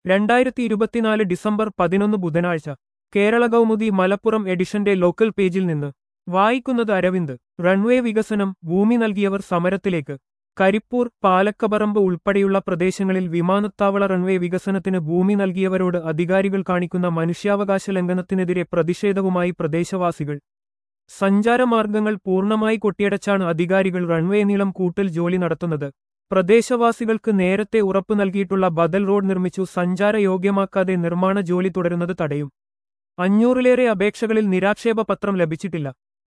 രണ്ടായിരത്തി ഇരുപത്തിനാല് ഡിസംബർ പതിനൊന്ന് ബുധനാഴ്ച കേരള കൗമുദി മലപ്പുറം എഡിഷന്റെ ലോക്കൽ പേജിൽ നിന്ന് വായിക്കുന്നത് അരവിന്ദ് റൺവേ വികസനം ഭൂമി നൽകിയവർ സമരത്തിലേക്ക് കരിപ്പൂർ പാലക്കപറമ്പ് ഉൾപ്പെടെയുള്ള പ്രദേശങ്ങളിൽ വിമാനത്താവള റൺവേ വികസനത്തിന് ഭൂമി നൽകിയവരോട് അധികാരികൾ കാണിക്കുന്ന മനുഷ്യാവകാശ ലംഘനത്തിനെതിരെ പ്രതിഷേധവുമായി പ്രദേശവാസികൾ സഞ്ചാരമാർഗങ്ങൾ പൂർണ്ണമായി കൊട്ടിയടച്ചാണ് അധികാരികൾ റൺവേ നീളം കൂട്ടൽ ജോലി നടത്തുന്നത് പ്രദേശവാസികൾക്ക് നേരത്തെ ഉറപ്പു നൽകിയിട്ടുള്ള ബദൽ റോഡ് നിർമ്മിച്ചു സഞ്ചാരയോഗ്യമാക്കാതെ നിർമ്മാണ ജോലി തുടരുന്നത് തടയും അഞ്ഞൂറിലേറെ അപേക്ഷകളിൽ നിരാക്ഷേപ പത്രം ലഭിച്ചിട്ടില്ല